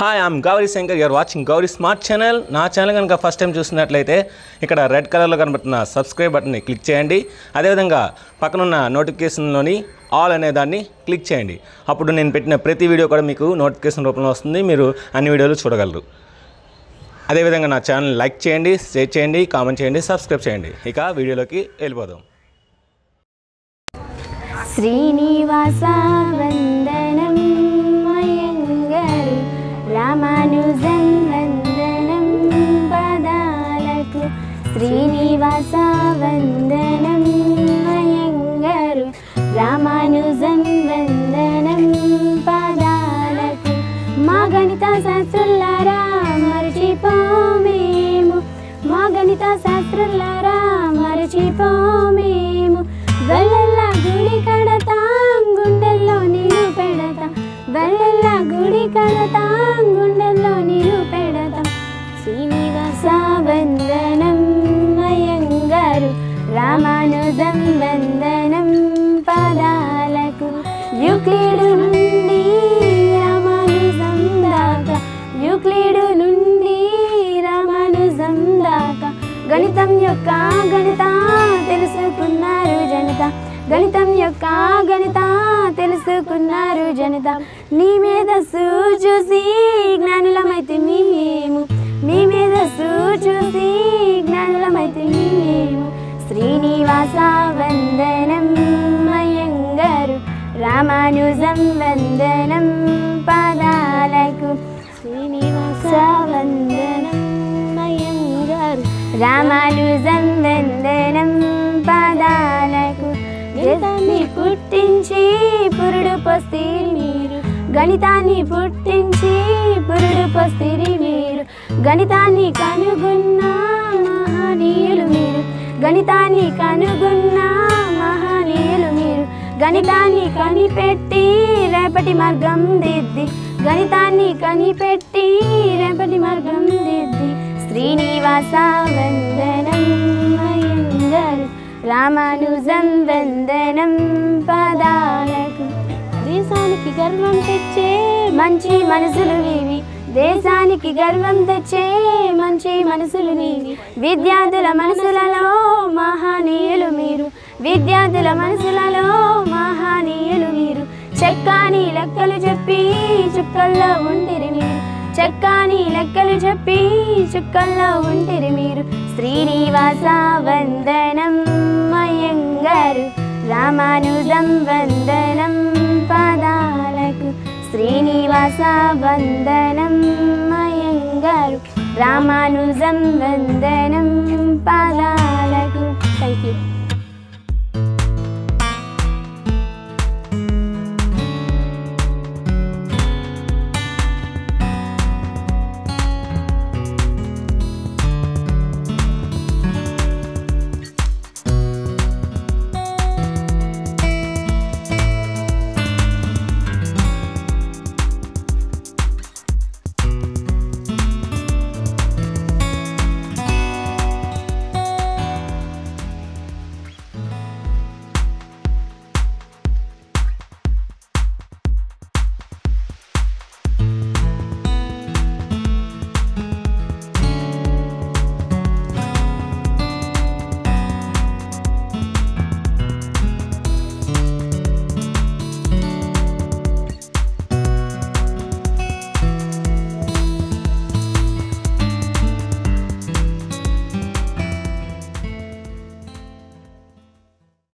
hi I'm Gauri Shankar you're watching Gauri smart channel నా channel కనుక first time చూస్తున్నట్లయితే ఇక్కడ రెడ్ కలర్లో కనబడుతున్న సబ్స్క్రైబ్ బటన్ని క్లిక్ చేయండి అదేవిధంగా పక్కనున్న నోటిఫికేషన్లోని ఆల్ అనే దాన్ని క్లిక్ చేయండి అప్పుడు నేను పెట్టిన ప్రతి వీడియో కూడా మీకు నోటిఫికేషన్ రూపంలో వస్తుంది మీరు అన్ని వీడియోలు చూడగలరు అదేవిధంగా నా ఛానల్ లైక్ చేయండి షేర్ చేయండి కామెంట్ చేయండి సబ్స్క్రైబ్ చేయండి ఇక వీడియోలోకి వెళ్ళిపోదాం శ్రీనివాస వందనం మయంగరు రామానుజన్ వందనం పదాలకు శ్రీనివాస వందనం మయంగరు రామానుజన్ వందనం పదాలకు మా గణిత శాస్త్రులారా మరచిపోమేము మా గణిత శాస్త్రులారా మరచిపోమేము వెళ్ళల్లా గుడి కడతాం గుండెల్లో నీరు పెడతాం వెళ్ళల్లా గుడి కడతాం గుండెల్లో నీరు పెడతాం శ్రీనివాస వందనం మయంగారు రామానుజం వందనం పదాలకు యుక్లీడు నుండి రామానుజం దాకా యుక్లీడు నుండి రామానుజం దాకా గణితం యొక్క గణిత తెలుసుకున్నారు జనత గణితం యొక్క గణిత తెలుసుకున్నారు జనత నీ మీద చూసి జ్ఞానులమైతే మేము మీ మీద చూసి జ్ఞానులమైతే మేము శ్రీనివాస వందనం మయంగారు రామానుజం వందనం పాదాలకు శ్రీనివాస వందనం మయంగారు రామానుజం వందనం పాదాలకు గణితాన్ని పుట్టించి పురుడు పొస్తిరి మీరు గణితాన్ని పుట్టించి పురుడు పొస్తిరి మీరు గణితాన్ని కనుగొన్న మహనీయులు మీరు గణితాన్ని కనుగొన్న మహనీయులు మీరు గణితాన్ని కనిపెట్టి రేపటి మార్గం దిద్ది గణితాన్ని కనిపెట్టి రేపటి మార్గం దిద్ది శ్రీనివాస వందనం మయంగరు రామానుజం వందనం పదాలకు దేశానికి గర్వం తెచ్చే మంచి మనసులు నీవి దేశానికి గర్వం తెచ్చే మంచి మనసులు నీవి విద్యార్థుల మనసులలో మహనీయులు మీరు విద్యార్థుల మనసులలో మహనీయులు మీరు చెక్కాని లెక్కలు చెప్పి చుక్కల్లో ఉంటిరి మీరు చెక్కాని లెక్కలు చెప్పి చుక్కల్లో ఉంటిరి మీరు శ్రీనివాస వందనం మయంగారు రామానుజం వందనం పదాలకు శ్రీనివాస వందనం మయంగారు రామానుజం వందనం పదాలకు